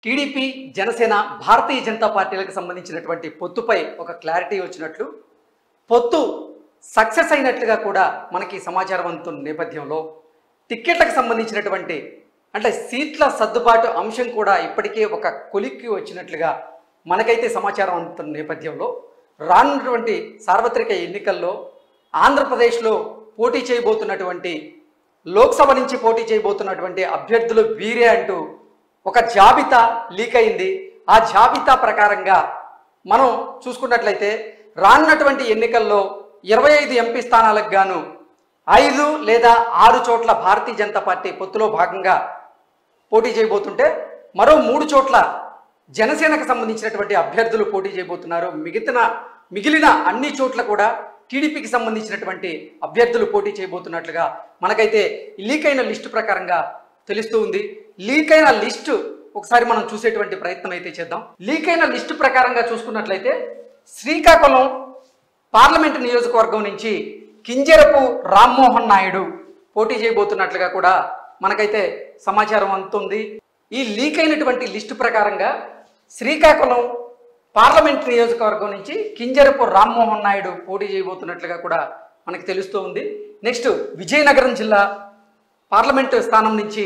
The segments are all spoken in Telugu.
టీడీపీ జనసేన భారతీయ జనతా పార్టీలకు సంబంధించినటువంటి పొత్తుపై ఒక క్లారిటీ వచ్చినట్లు పొత్తు సక్సెస్ అయినట్లుగా కూడా మనకి సమాచారం అందుతున్న నేపథ్యంలో టిక్కెట్లకు సంబంధించినటువంటి అంటే సీట్ల సర్దుబాటు అంశం కూడా ఇప్పటికే ఒక కొలిక్కి వచ్చినట్లుగా మనకైతే సమాచారం అందుతున్న నేపథ్యంలో రానున్నటువంటి సార్వత్రిక ఎన్నికల్లో ఆంధ్రప్రదేశ్లో పోటీ చేయబోతున్నటువంటి లోక్సభ నుంచి పోటీ చేయబోతున్నటువంటి అభ్యర్థులు వీరే అంటూ ఒక జాబితా లీక్ అయింది ఆ జాబితా ప్రకారంగా మనం చూసుకున్నట్లయితే రానున్నటువంటి ఎన్నికల్లో ఇరవై ఐదు ఎంపీ స్థానాలకు గాను ఐదు లేదా ఆరు చోట్ల భారతీయ జనతా పార్టీ పొత్తులో భాగంగా పోటీ చేయబోతుంటే మరో మూడు చోట్ల జనసేనకు సంబంధించినటువంటి అభ్యర్థులు పోటీ చేయబోతున్నారు మిగతా మిగిలిన అన్ని చోట్ల కూడా టీడీపీకి సంబంధించినటువంటి అభ్యర్థులు పోటీ చేయబోతున్నట్లుగా మనకైతే లీక్ అయిన లిస్టు ప్రకారంగా తెలుస్తూ ఉంది లీక్ అయిన లిస్టు ఒకసారి మనం చూసేటువంటి ప్రయత్నం అయితే చేద్దాం లీక్ అయిన లిస్టు ప్రకారంగా చూసుకున్నట్లయితే శ్రీకాకుళం పార్లమెంటు నియోజకవర్గం నుంచి కింజరపు రామ్మోహన్ నాయుడు పోటీ చేయబోతున్నట్లుగా కూడా మనకైతే సమాచారం అందుతుంది ఈ లీక్ అయినటువంటి లిస్టు ప్రకారంగా శ్రీకాకుళం పార్లమెంట్ నియోజకవర్గం నుంచి కింజరపు రామ్మోహన్ నాయుడు పోటీ చేయబోతున్నట్లుగా కూడా మనకు తెలుస్తూ ఉంది నెక్స్ట్ విజయనగరం జిల్లా పార్లమెంటు స్థానం నుంచి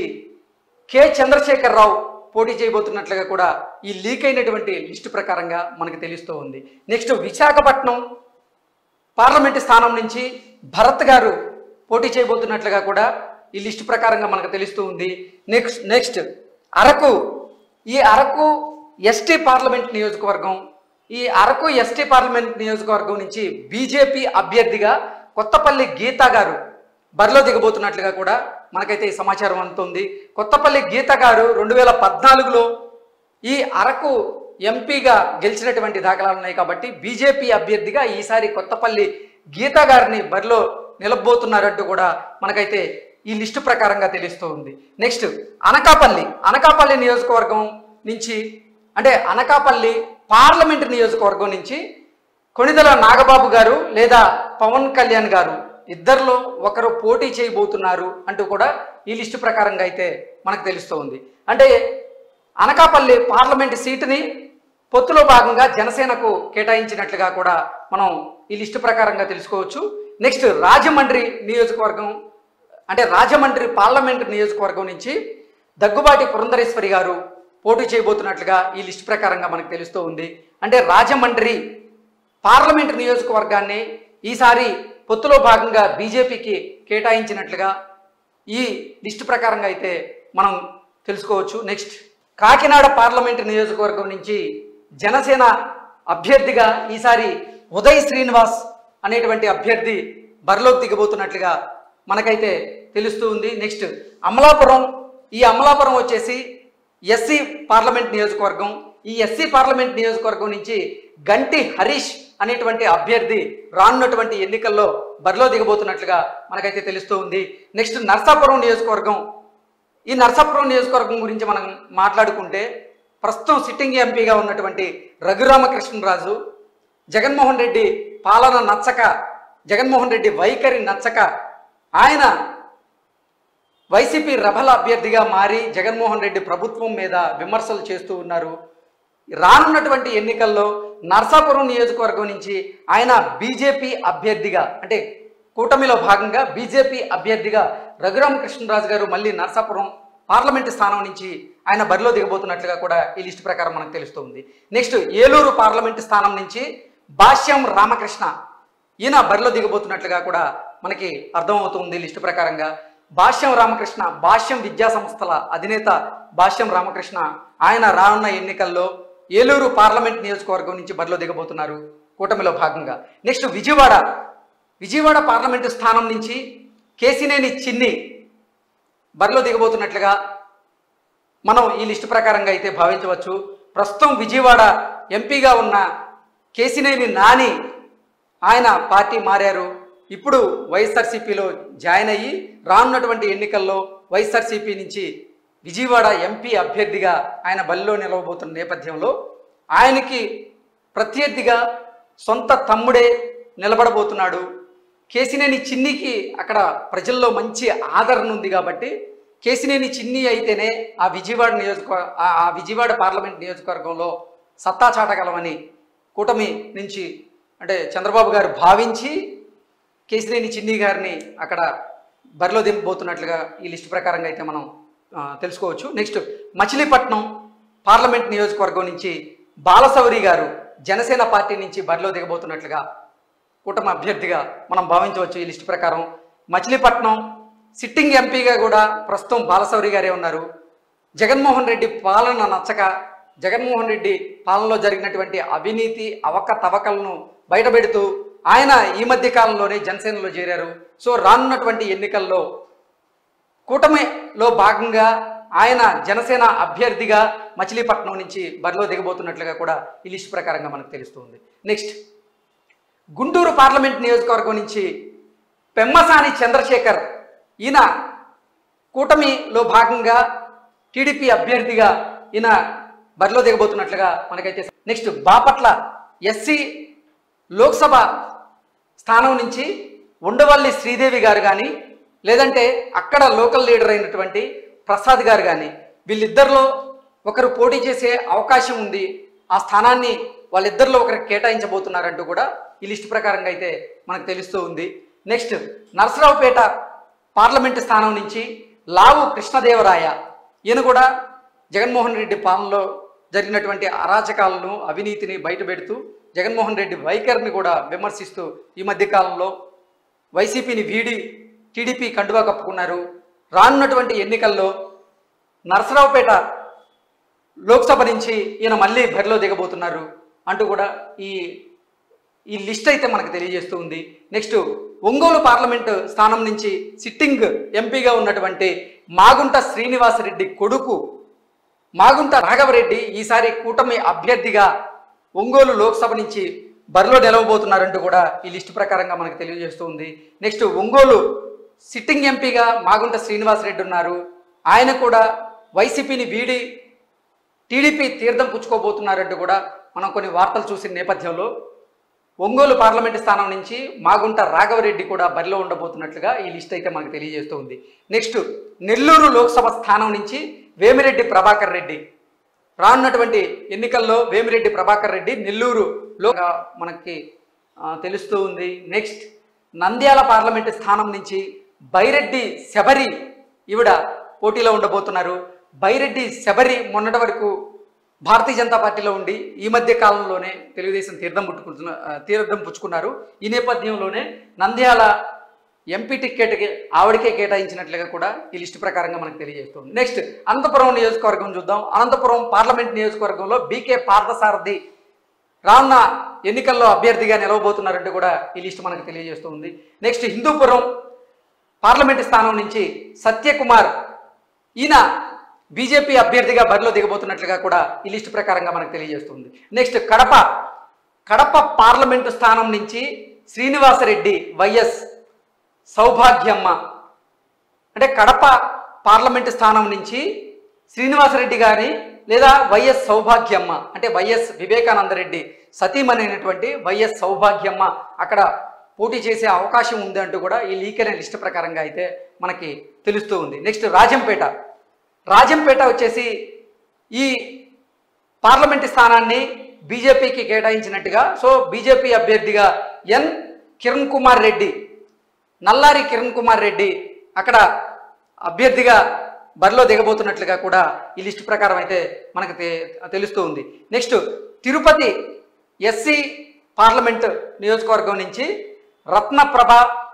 కె చంద్రశేఖరరావు పోటీ చేయబోతున్నట్లుగా కూడా ఈ లీక్ అయినటువంటి లిస్టు ప్రకారంగా మనకు తెలుస్తూ ఉంది నెక్స్ట్ విశాఖపట్నం పార్లమెంటు స్థానం నుంచి భరత్ గారు పోటీ చేయబోతున్నట్లుగా కూడా ఈ లిస్టు ప్రకారంగా మనకు తెలుస్తూ ఉంది నెక్స్ట్ నెక్స్ట్ అరకు ఈ అరకు ఎస్టీ పార్లమెంట్ నియోజకవర్గం ఈ అరకు ఎస్టీ పార్లమెంట్ నియోజకవర్గం నుంచి బీజేపీ అభ్యర్థిగా కొత్తపల్లి గీత గారు బరిలో దిగబోతున్నట్లుగా కూడా మనకైతే ఈ సమాచారం అందుతుంది కొత్తపల్లి గీత గారు రెండు వేల పద్నాలుగులో ఈ అరకు ఎంపీగా గెలిచినటువంటి దాఖలాలు ఉన్నాయి కాబట్టి బీజేపీ అభ్యర్థిగా ఈసారి కొత్తపల్లి గీత గారిని బరిలో నిలబోతున్నారంటూ కూడా మనకైతే ఈ లిస్టు ప్రకారంగా తెలుస్తూ ఉంది నెక్స్ట్ అనకాపల్లి అనకాపల్లి నియోజకవర్గం నుంచి అంటే అనకాపల్లి పార్లమెంట్ నియోజకవర్గం నుంచి కొణిదల నాగబాబు గారు లేదా పవన్ కళ్యాణ్ గారు ఇద్దరిలో ఒకరు పోటీ చేయబోతున్నారు అంటూ కూడా ఈ లిస్టు ప్రకారంగా అయితే మనకు తెలుస్తూ ఉంది అంటే అనకాపల్లి పార్లమెంట్ సీటుని పొత్తులో భాగంగా జనసేనకు కేటాయించినట్లుగా కూడా మనం ఈ లిస్టు ప్రకారంగా తెలుసుకోవచ్చు నెక్స్ట్ రాజమండ్రి నియోజకవర్గం అంటే రాజమండ్రి పార్లమెంట్ నియోజకవర్గం నుంచి దగ్గుబాటి పురంధరేశ్వరి గారు పోటీ చేయబోతున్నట్లుగా ఈ లిస్టు ప్రకారంగా మనకు తెలుస్తూ ఉంది అంటే రాజమండ్రి పార్లమెంట్ నియోజకవర్గాన్ని ఈసారి పొత్తులో భాగంగా బీజేపీకి కేటాయించినట్లుగా ఈ లిస్టు ప్రకారంగా అయితే మనం తెలుసుకోవచ్చు నెక్స్ట్ కాకినాడ పార్లమెంట్ నియోజకవర్గం నుంచి జనసేన అభ్యర్థిగా ఈసారి ఉదయ్ శ్రీనివాస్ అనేటువంటి అభ్యర్థి బరిలోకి దిగబోతున్నట్లుగా మనకైతే తెలుస్తూ ఉంది నెక్స్ట్ అమలాపురం ఈ అమలాపురం వచ్చేసి ఎస్సీ పార్లమెంట్ నియోజకవర్గం ఈ ఎస్సీ పార్లమెంట్ నియోజకవర్గం నుంచి గంటి హరీష్ అనేటువంటి అభ్యర్థి రానున్నటువంటి ఎన్నికల్లో బరిలో దిగబోతున్నట్లుగా మనకైతే తెలుస్తూ ఉంది నెక్స్ట్ నర్సాపురం నియోజకవర్గం ఈ నర్సాపురం నియోజకవర్గం గురించి మనం మాట్లాడుకుంటే ప్రస్తుతం సిట్టింగ్ ఎంపీగా ఉన్నటువంటి రఘురామకృష్ణరాజు జగన్మోహన్ రెడ్డి పాలన నచ్చక జగన్మోహన్ రెడ్డి వైఖరి నచ్చక ఆయన వైసీపీ రభల అభ్యర్థిగా మారి జగన్మోహన్ రెడ్డి ప్రభుత్వం మీద విమర్శలు చేస్తూ ఉన్నారు రానున్నటువంటి ఎన్నికల్లో నర్సాపురం నియోజకవర్గం నుంచి ఆయన బీజేపీ అభ్యర్థిగా అంటే కూటమిలో భాగంగా బీజేపీ అభ్యర్థిగా రఘురామకృష్ణరాజు గారు మళ్ళీ నర్సాపురం పార్లమెంటు స్థానం నుంచి ఆయన బరిలో దిగబోతున్నట్లుగా కూడా ఈ లిస్టు ప్రకారం మనకు తెలుస్తుంది నెక్స్ట్ ఏలూరు పార్లమెంటు స్థానం నుంచి భాష్యం రామకృష్ణ ఈయన బరిలో దిగబోతున్నట్లుగా కూడా మనకి అర్థమవుతుంది లిస్టు ప్రకారంగా భాష్యం రామకృష్ణ భాష్యం విద్యా సంస్థల అధినేత భాష్యం రామకృష్ణ ఆయన రానున్న ఎన్నికల్లో ఏలూరు పార్లమెంట్ నియోజకవర్గం నుంచి బరిలో దిగబోతున్నారు కూటమిలో భాగంగా నెక్స్ట్ విజయవాడ విజయవాడ పార్లమెంటు స్థానం నుంచి కేసినేని చిన్ని బరిలో దిగబోతున్నట్లుగా మనం ఈ లిస్టు ప్రకారంగా అయితే భావించవచ్చు ప్రస్తుతం విజయవాడ ఎంపీగా ఉన్న కేసినేని నాని ఆయన పార్టీ మారారు ఇప్పుడు వైఎస్ఆర్సీపీలో జాయిన్ అయ్యి రానున్నటువంటి ఎన్నికల్లో వైఎస్ఆర్సీపీ నుంచి విజయవాడ ఎంపీ అభ్యర్థిగా ఆయన బరిలో నిలవబోతున్న నేపథ్యంలో ఆయనకి ప్రత్యర్థిగా సొంత తమ్ముడే నిలబడబోతున్నాడు కేసినేని చిన్నికి అక్కడ ప్రజల్లో మంచి ఆదరణ ఉంది కాబట్టి కేసినేని చిన్ని అయితేనే ఆ విజయవాడ నియోజకవర్గ ఆ- ఆ విజయవాడ పార్లమెంట్ నియోజకవర్గంలో సత్తా చాటగలమని కూటమి నుంచి అంటే చంద్రబాబు గారు భావించి కేసినేని చిన్ని గారిని అక్కడ బరిలో దింపబోతున్నట్లుగా ఈ లిస్ట్ ప్రకారంగా అయితే మనం ఆ, తెలుసుకోవచ్చు నెక్స్ట్ మచిలీపట్నం పార్లమెంట్ నియోజకవర్గం నుంచి బాలసౌరి గారు జనసేన పార్టీ నుంచి బరిలో దిగబోతున్నట్లుగా కూటమి అభ్యర్థిగా మనం భావించవచ్చు ఈ లిస్ట్ ప్రకారం మచిలీపట్నం సిట్టింగ్ ఎంపీగా కూడా ప్రస్తుతం బాలసౌరి గారే ఉన్నారు జగన్మోహన్ రెడ్డి పాలన నచ్చక జగన్మోహన్ రెడ్డి పాలనలో జరిగినటువంటి అవినీతి అవకతవకలను బయటపెడుతూ ఆయన ఈ మధ్య కాలంలోనే జనసేనలో చేరారు సో రానున్నటువంటి ఎన్నికల్లో కూటమిలో భాగంగా ఆయన జనసేన అభ్యర్థిగా మచిలీపట్నం నుంచి బరిలో దిగబోతున్నట్లుగా కూడా ఈ లిస్ట్ ప్రకారంగా మనకు తెలుస్తుంది నెక్స్ట్ గుంటూరు పార్లమెంట్ నియోజకవర్గం నుంచి పెమ్మసాని చంద్రశేఖర్ ఈయన కూటమిలో భాగంగా టీడీపీ అభ్యర్థిగా ఈయన బరిలో దిగబోతున్నట్లుగా మనకైతే నెక్స్ట్ బాపట్ల ఎస్సీ లోక్సభ స్థానం నుంచి ఉండవల్లి శ్రీదేవి గారు కానీ లేదంటే అక్కడ లోకల్ లీడర్ అయినటువంటి ప్రసాద్ గారు కానీ వీళ్ళిద్దరిలో ఒకరు పోటీ చేసే అవకాశం ఉంది ఆ స్థానాన్ని వాళ్ళిద్దరిలో ఒకరికి కేటాయించబోతున్నారంటూ కూడా ఈ లిస్ట్ ప్రకారంగా అయితే మనకు తెలుస్తూ ఉంది నెక్స్ట్ నరసరావుపేట పార్లమెంటు స్థానం నుంచి లావు కృష్ణదేవరాయ ఈయన కూడా జగన్మోహన్ రెడ్డి పాలనలో జరిగినటువంటి అరాచకాలను అవినీతిని బయటపెడుతూ జగన్మోహన్ రెడ్డి వైఖరిని కూడా విమర్శిస్తూ ఈ మధ్య కాలంలో వైసీపీని వీడి టీడీపీ కండువా కప్పుకున్నారు రానున్నటువంటి ఎన్నికల్లో నరసరావుపేట లోక్సభ నుంచి ఈయన మళ్ళీ బరిలో దిగబోతున్నారు అంటూ కూడా ఈ ఈ లిస్ట్ అయితే మనకు తెలియజేస్తూ ఉంది నెక్స్ట్ ఒంగోలు పార్లమెంటు స్థానం నుంచి సిట్టింగ్ ఎంపీగా ఉన్నటువంటి మాగుంట శ్రీనివాసరెడ్డి కొడుకు మాగుంట రాఘవరెడ్డి ఈసారి కూటమి అభ్యర్థిగా ఒంగోలు లోక్సభ నుంచి బరిలో నిలవబోతున్నారంటూ కూడా ఈ లిస్టు ప్రకారంగా మనకు తెలియజేస్తూ ఉంది నెక్స్ట్ ఒంగోలు సిట్టింగ్ ఎంపీగా మాగుంట శ్రీనివాసరెడ్డి ఉన్నారు ఆయన కూడా వైసీపీని వీడి టీడీపీ తీర్థం పుచ్చుకోబోతున్నారంటూ కూడా మనం కొన్ని వార్తలు చూసిన నేపథ్యంలో ఒంగోలు పార్లమెంటు స్థానం నుంచి మాగుంట రాఘవరెడ్డి కూడా బరిలో ఉండబోతున్నట్లుగా ఈ లిస్ట్ అయితే మనకు తెలియజేస్తూ ఉంది నెక్స్ట్ నెల్లూరు లోక్సభ స్థానం నుంచి వేమిరెడ్డి ప్రభాకర్ రెడ్డి రానున్నటువంటి ఎన్నికల్లో వేమిరెడ్డి ప్రభాకర్ రెడ్డి నెల్లూరులో మనకి ఆ, తెలుస్తూ ఉంది నెక్స్ట్ నంద్యాల పార్లమెంటు స్థానం నుంచి బైరెడ్డి శబరి ఈవిడ పోటీలో ఉండబోతున్నారు బైరెడ్డి శబరి మొన్నటి వరకు భారతీయ జనతా పార్టీలో ఉండి ఈ మధ్య కాలంలోనే తెలుగుదేశం తీర్థం పుట్టుకుంటున్న ఆ, తీర్థం పుచ్చుకున్నారు ఈ నేపథ్యంలోనే నంద్యాల ఎంపీ టికెట్కి ఆవిడకే కేటాయించినట్లుగా కూడా ఈ లిస్టు ప్రకారంగా మనకు తెలియజేస్తుంది నెక్స్ట్ అనంతపురం నియోజకవర్గం చూద్దాం అనంతపురం పార్లమెంట్ నియోజకవర్గంలో బీకే పార్థసారథి రానున్న ఎన్నికల్లో అభ్యర్థిగా నిలవబోతున్నారంటూ కూడా ఈ లిస్టు మనకు తెలియజేస్తుంది నెక్స్ట్ హిందూపురం పార్లమెంటు స్థానం నుంచి సత్యకుమార్ ఈయన బీజేపీ అభ్యర్థిగా బరిలో దిగబోతున్నట్లుగా కూడా ఈ లిస్టు ప్రకారంగా మనకు తెలియజేస్తుంది నెక్స్ట్ కడప కడప పార్లమెంటు స్థానం నుంచి శ్రీనివాసరెడ్డి వైఎస్ సౌభాగ్యమ్మ అంటే కడప పార్లమెంటు స్థానం నుంచి శ్రీనివాసరెడ్డి గారి లేదా వైఎస్ సౌభాగ్యమ్మ అంటే వైఎస్ వివేకానందరెడ్డి సతీమణి అయినటువంటి వైఎస్ సౌభాగ్యమ్మ అక్కడ పోటీ చేసే అవకాశం ఉంది అంటూ కూడా ఈ లీక్ అనే లిస్ట్ ప్రకారంగా అయితే మనకి తెలుస్తూ ఉంది నెక్స్ట్ రాజంపేట రాజంపేట వచ్చేసి ఈ పార్లమెంట్ స్థానాన్ని బీజేపీకి కేటాయించినట్టుగా సో బీజేపీ అభ్యర్థిగా ఎన్ కిరణ్ కుమార్ రెడ్డి నల్లారి కిరణ్ కుమార్ రెడ్డి అక్కడ అభ్యర్థిగా బరిలో దిగబోతున్నట్లుగా కూడా ఈ లిస్టు ప్రకారం అయితే మనకు తె- తెలుస్తూ ఉంది నెక్స్ట్ తిరుపతి ఎస్సీ పార్లమెంట్ నియోజకవర్గం నుంచి రత్నప్రభ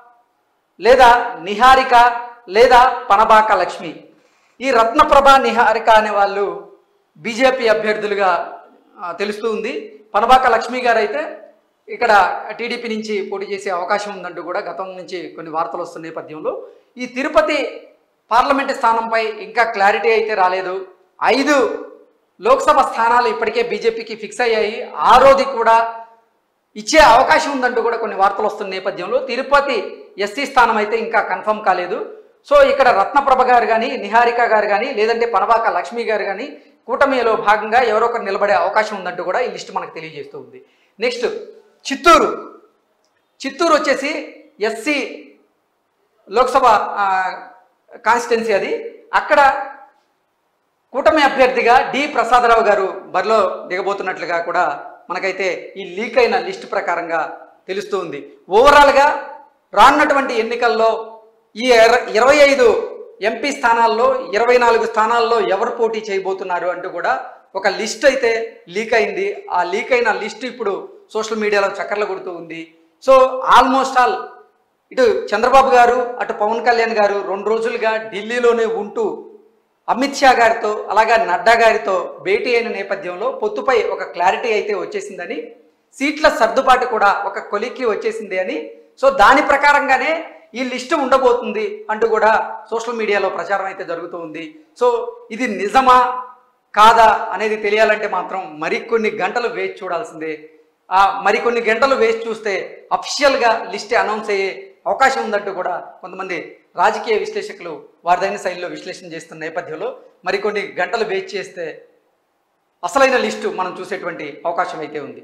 లేదా నిహారిక లేదా పనబాక లక్ష్మి ఈ రత్నప్రభ నిహారిక అనే వాళ్ళు బీజేపీ అభ్యర్థులుగా ఆ, తెలుస్తూ ఉంది పనబాక లక్ష్మి గారు అయితే ఇక్కడ టీడీపీ నుంచి పోటీ చేసే అవకాశం ఉందంటూ కూడా గతం నుంచి కొన్ని వార్తలు వస్తున్న నేపథ్యంలో ఈ తిరుపతి పార్లమెంటు స్థానంపై ఇంకా క్లారిటీ అయితే రాలేదు ఐదు లోక్సభ స్థానాలు ఇప్పటికే బీజేపీకి ఫిక్స్ అయ్యాయి ఆరోది కూడా ఇచ్చే అవకాశం ఉందంటూ కూడా కొన్ని వార్తలు వస్తున్న నేపథ్యంలో తిరుపతి ఎస్సీ స్థానం అయితే ఇంకా కన్ఫర్మ్ కాలేదు సో ఇక్కడ రత్నప్రభ గారు కానీ నిహారిక గారు కానీ లేదంటే పనబాక లక్ష్మి గారు కానీ కూటమిలో భాగంగా ఎవరో ఒకరు నిలబడే అవకాశం ఉందంటూ కూడా ఈ లిస్ట్ మనకు తెలియజేస్తూ ఉంది నెక్స్ట్ చిత్తూరు చిత్తూరు వచ్చేసి ఎస్సీ లోక్సభ కాన్స్టిట్యున్సీ అది అక్కడ కూటమి అభ్యర్థిగా డి ప్రసాదరావు గారు బరిలో దిగబోతున్నట్లుగా కూడా మనకైతే ఈ లీక్ అయిన లిస్ట్ ప్రకారంగా తెలుస్తూ ఉంది ఓవరాల్గా రానున్నటువంటి ఎన్నికల్లో ఈ ఇర- ఇరవై ఐదు ఎంపీ స్థానాల్లో ఇరవై నాలుగు స్థానాల్లో ఎవరు పోటీ చేయబోతున్నారు అంటూ కూడా ఒక లిస్ట్ అయితే లీక్ అయింది ఆ లీక్ అయిన లిస్ట్ ఇప్పుడు సోషల్ మీడియాలో చక్కర్లు కొడుతూ ఉంది సో ఆల్మోస్ట్ ఆల్ ఇటు చంద్రబాబు గారు అటు పవన్ కళ్యాణ్ గారు రెండు రోజులుగా ఢిల్లీలోనే ఉంటూ అమిత్ షా గారితో అలాగే నడ్డా గారితో భేటీ అయిన నేపథ్యంలో పొత్తుపై ఒక క్లారిటీ అయితే వచ్చేసిందని సీట్ల సర్దుబాటు కూడా ఒక కొలిక్కి వచ్చేసింది అని సో దాని ప్రకారంగానే ఈ లిస్టు ఉండబోతుంది అంటూ కూడా సోషల్ మీడియాలో ప్రచారం అయితే జరుగుతూ ఉంది సో ఇది నిజమా కాదా అనేది తెలియాలంటే మాత్రం మరికొన్ని గంటలు వేచి చూడాల్సిందే ఆ మరికొన్ని గంటలు వేచి చూస్తే అఫిషియల్గా లిస్ట్ అనౌన్స్ అయ్యే అవకాశం ఉందంటూ కూడా కొంతమంది రాజకీయ విశ్లేషకులు వారిదైన శైలిలో విశ్లేషణ చేస్తున్న నేపథ్యంలో మరికొన్ని గంటలు వేచి చేస్తే అసలైన లిస్టు మనం చూసేటువంటి అవకాశం అయితే ఉంది